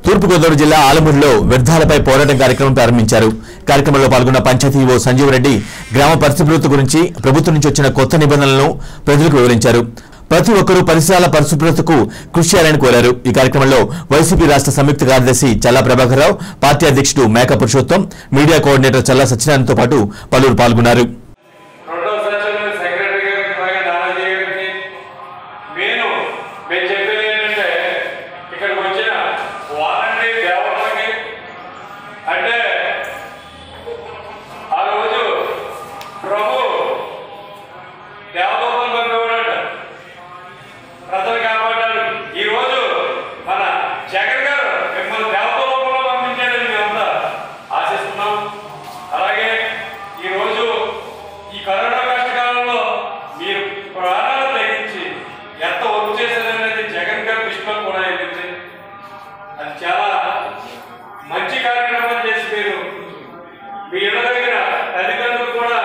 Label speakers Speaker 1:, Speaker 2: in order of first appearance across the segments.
Speaker 1: తూర్పుగోదావరి జిల్లా ఆలమూరులో వ్యర్థాలపై పోరాటం కార్యక్రమం ప్రారంభించారు కార్యక్రమంలో పాల్గొన్న పంచాయతీ ఓ సంజీవ్ రెడ్డి గ్రామ పరిశుభ్రత గురించి ప్రభుత్వం నుంచి వచ్చిన కొత్త నిబంధనలను ప్రజలకు వివరించారు ప్రతి ఒక్కరూ పరిసరాల పరిశుభ్రతకు కృషి చేయాలని కోరారు ఈ కార్యక్రమంలో వైసీపీ రాష్ట్ర సంయుక్త కార్యదర్శి చల్లా ప్రభాకర్ రావు పార్టీ అధ్యక్షుడు మేక పురుషోత్తం మీడియా కోఆర్డినేటర్ చల్లా సత్యనారాయణతో పాటు పలువురు పాల్గొన్నారు
Speaker 2: రెండో సెషన్ సెక్రటరీ గారికి అలాగే నానాజీ గారికి నేను మేము చెప్పేది ఏంటంటే ఇక్కడికి వచ్చిన వాలంటీ దేవతలకి అంటే ఆ రోజు ప్రభు దేవదూతం పంపేవాడట ప్రజలు కాపాడారు ఈ రోజు మన జగన్ గారు మిమ్మల్ని దేవత రూపంలో పంపించాడని మేమంతా ఆశిస్తున్నాం అలాగే ఈ రోజు ఈ కరోనా కష్టకాలంలో మీరు ప్రాణాలు తెగించి ఎంత వర్క్ చేశారనేది జగన్ గారి దృష్టిలో కూడా వెళ్ళింది అది చాలా మంచి కార్యక్రమం చేసి మీరు మీ ఇళ్ళ దగ్గర తల్లిదండ్రులు కూడా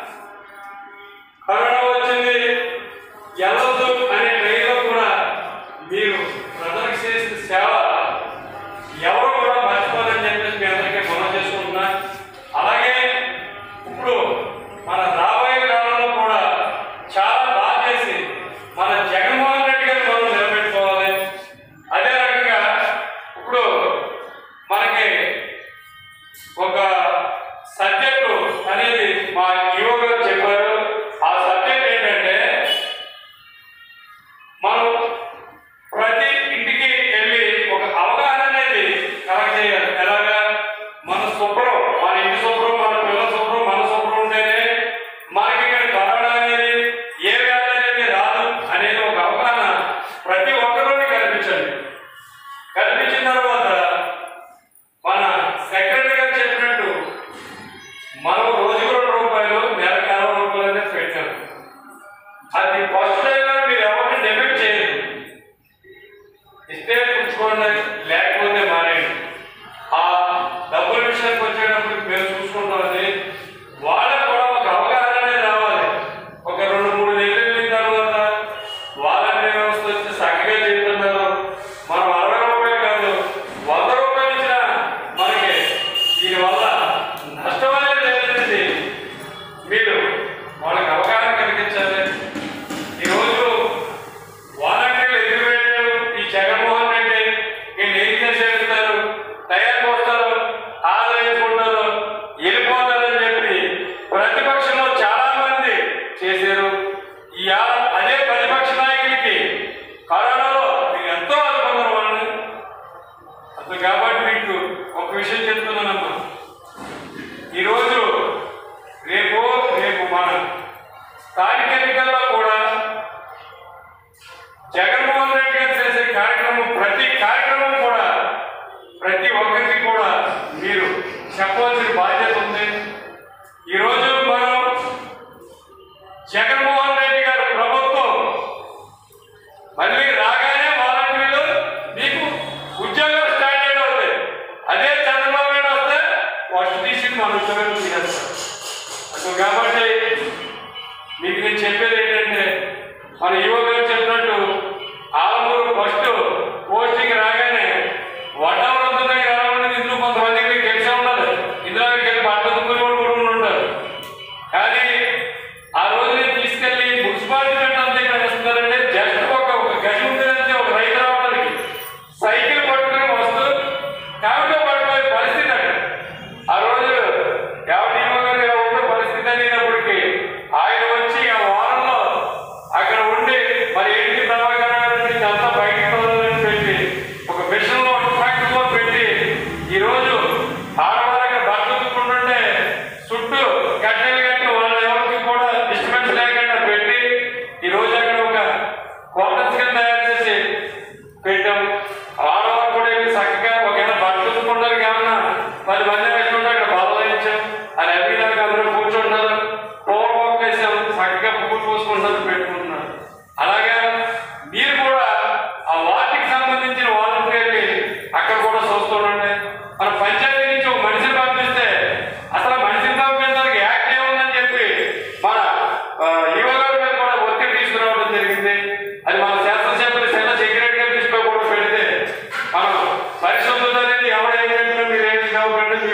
Speaker 2: కరోనా వచ్చింది వెళ్ళొద్దు అనే ట్రైన్లో కూడా మీరు ప్రజలకు చేసిన సేవ ఎవరు కూడా మర్చిపోదని చెప్పేసి మీ అందరికీ మనం చేసుకుంటున్నా అలాగే ఇప్పుడు మన రాబోయే కాలంలో కూడా చాలా బాగా చేసి మన జగన్మోహన్ రెడ్డి గారిని మనం నిలబెట్టుకోవాలి అదే రకంగా ఇప్పుడు మనకి ఒక సబ్జెక్టు అనేది మా యువ గారు చెప్పారు ఆ సబ్జెక్ట్ ఏంటంటే మనం ప్రతి ఇంటికి వెళ్ళి ఒక అవగాహన అనేది కలెక్ట్ చేయాలి ఎలాగా మన శుభ్రం మన ఇంటి శుభ్రం మన పిల్లల శుభ్రం మన శుభ్రం ఉంటేనే మనకి ఇక్కడ కరోనా అనేది ఏ వ్యాధి అనేది రాదు అనేది ఒక అవగాహన ప్రతి ఒక్కరిలోని కల్పించండి కల్పించిన తర్వాత మన సెక్రటరీ గారు చెప్పినట్టు మనం రోజుకు రెండు రూపాయలు నెలకు అరవై రూపాయలు అనేది పెట్టాము అది ఫస్ట్ అయినా మీరు ఎవరిని డెబిట్ చేయరు ఇస్తే పుచ్చుకోండి లేకపోతే మానేయండి ఆ డబ్బుల విషయానికి వచ్చేటప్పుడు మేము చూసుకుంటామని వాళ్ళకు కూడా ఒక అవగాహన అనేది రావాలి ఒక రెండు మూడు నెలలు వెళ్ళిన తర్వాత వాళ్ళని వ్యవస్థ వచ్చి చక్కగా చేస్తున్నారు మనం అరవై రూపాయలు కాదు వంద రూపాయలు ఇచ్చినా మనకి దీనివల్ల నష్టం అనేది లేదండి మీరు వాళ్ళకి అవగాహన కలిగించాలి ఈరోజు వాలంటీర్లు ఎదురుపెట్టారు ఈ జగన్మోహన్ రెడ్డి వీళ్ళు ఏం చేసేస్తారు తయారు పోస్తారు ఆదరించుకుంటారు వెళ్ళిపోతారని చెప్పి ప్రతిపక్షంలో చాలా మంది చేశారు ఈ ఆ- అదే ప్రతిపక్ష నాయకులకి కరోనాలో మీరు ఎంతో ఆదుకున్నారు వాళ్ళని అసలు కాబట్టి మీకు ఒక విషయం చెప్తున్నానమ్మా ఈరోజు రేపు రేపు మన స్థానిక ఎన్నికల్లో కూడా జగన్మోహన్ రెడ్డి గారు చేసే కార్యక్రమం ప్రతి కార్యక్రమం కూడా ప్రతి ఒక్కరికి కూడా మీరు చెప్పవలసిన బాధ్యత ఉంది ఈరోజు మనం జగన్మోహన్ రెడ్డి గారి ప్రభుత్వం మళ్ళీ రాగానే వాలంటీర్లు మీకు ఉద్యోగాలు స్టార్ట్ అయిన అవుతాయి అదే చంద్రబాబు నాయుడు వస్తే ఫస్ట్ తీసి మన ఉద్యోగాలు తీసేస్తారు అసలు కాబట్టి మీకు నేను చెప్పేది ఏంటంటే మన యువ గారు చెప్పినట్టు ఆలమూరు ఫస్ట్ పోస్టింగ్ రాగానే వడ్డావరం దగ్గర రావాలని ఇందులో కొంతమందికి మీకు తెలిసే ఉండదు ఇందులో వెళ్ళి పట్టుకుని కూడా కూడా ఉంటారు కానీ ఆ రోజు నేను తీసుకెళ్లి మున్సిపాలిటీ పెట్టడం దగ్గర ఇస్తున్నారంటే జస్ట్ ఒక ఒక గది ఉంటుందంటే ఒక రైతు రావడానికి సైకిల్ పట్టుకుని వస్తూ కాబట్టి పడిపోయే పరిస్థితి అక్కడ ఆ రోజు ఎవరి గారు ఇలా ఉండే పరిస్థితి అనేటప్పటికీ ఆయన వచ్చి ఆ వారంలో అక్కడ ఉండి మరి ఏంటి ప్రభాకర్ గారు నుంచి అంతా బయటికి తోలాలని పెట్టి ఒక మిషన్ లో ట్రాక్టర్ లో పెట్టి ఈ రోజు ఆడవాళ్ళకి బట్టలు ఉతుక్కుంటుంటే చుట్టూ కట్టెలు కట్టి వాళ్ళ ఎవరికి కూడా డిస్టర్బెన్స్ లేకుండా పెట్టి ఈ రోజు అక్కడ ఒక క్వార్టర్స్ కింద తయారు చేసి పెట్టాం ఆడవాళ్ళు కూడా వెళ్ళి చక్కగా ఒకవేళ బట్టలు ఉతుక్కుంటానికి ఏమన్నా పది మంది వేసుకుంటే అక్కడ బదలు ఇచ్చాం అది అన్ని దాకా అందరూ కూర్చుంటున్నారు పవర్ బాక్ వేసాం చక్కగా పువ్వులు పోసుకుంటున్నారు పెట్టుకుంటున్నారు అలాగే మీరు కూడా ఆ వాటికి సంబంధించిన వాలంటీర్లు అక్కడ కూడా చూస్తుండండి మన పంచాయతీ నుంచి ఒక మనిషిని పంపిస్తే అసలు మనిషిని పంపించడానికి యాక్ట్ ఏముందని చెప్పి మన ఆ, యువ గారి మీద కూడా ఒత్తిడి తీసుకురావడం జరిగింది అది మన శాసనసభ్యులు చిన్న సెక్రటరీ గారి దృష్టిలో కూడా పెడితే మనం పరిశుభ్రత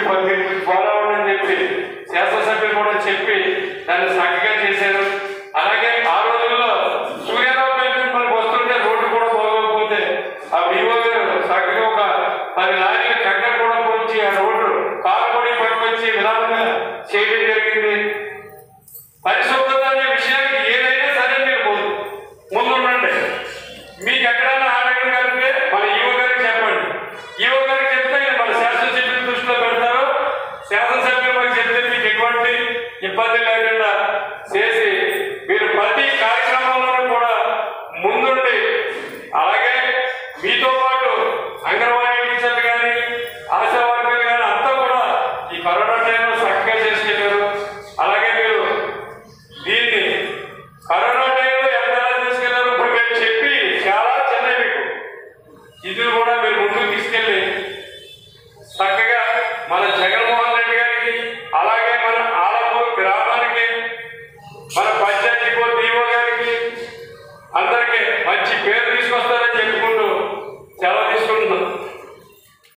Speaker 2: మీరు ఫాలో అవ్వడని చెప్పి శాసనసభ్యులు కూడా చెప్పి దాన్ని చక్కగా చేశారు అలాగే ఆ రోజుల్లో సూర్యారావు పేట నుంచి మనకు వస్తుంటే రోడ్డు కూడా బాగోకపోతే ఆ వివో గారు చక్కగా ఒక పది లారీలు కంకర కూడా పోయించి ఆ రోడ్డు కారు కూడా పట్టుకొచ్చి విధానంగా చేయడం జరిగింది పరిశుభ్రత అనే విషయానికి ఏదైనా సరే మీరు ముందు ముందుండండి మీకు ఎక్కడైనా ఆటంకం కలిపితే మన ఈవో గారికి చెప్పండి ఈవో గారికి చెప్తే ఆయన మన శాసనసభ్యుల దృష్టిలో పెడతారు శాసనసభ్యులు మాకు చెప్తే మీకు ఎటువంటి ఇబ్బంది లేకుండా చేసి మీరు ప్రతి కార్యక్రమంలోనూ కూడా ముందుండి అలాగే మీతో పాటు అంగన్వాడీ టీచర్లు కానీ ఆశా వర్కర్లు కానీ అంతా కూడా ఈ కరోనా టైంలో చక్కగా చేసుకెళ్ళారు అలాగే మీరు దీన్ని కరోనా టైంలో ఎంత తీసుకెళ్లారు ఇప్పుడు మేము చెప్పి చాలా చిన్న మీకు ఇది కూడా మీరు ముందుకు తీసుకెళ్ళి చక్కగా మన జగన్మోహన్ రెడ్డి గారికి అలాగే మన ఆలమూరు గ్రామానికి మన పంచాయతీ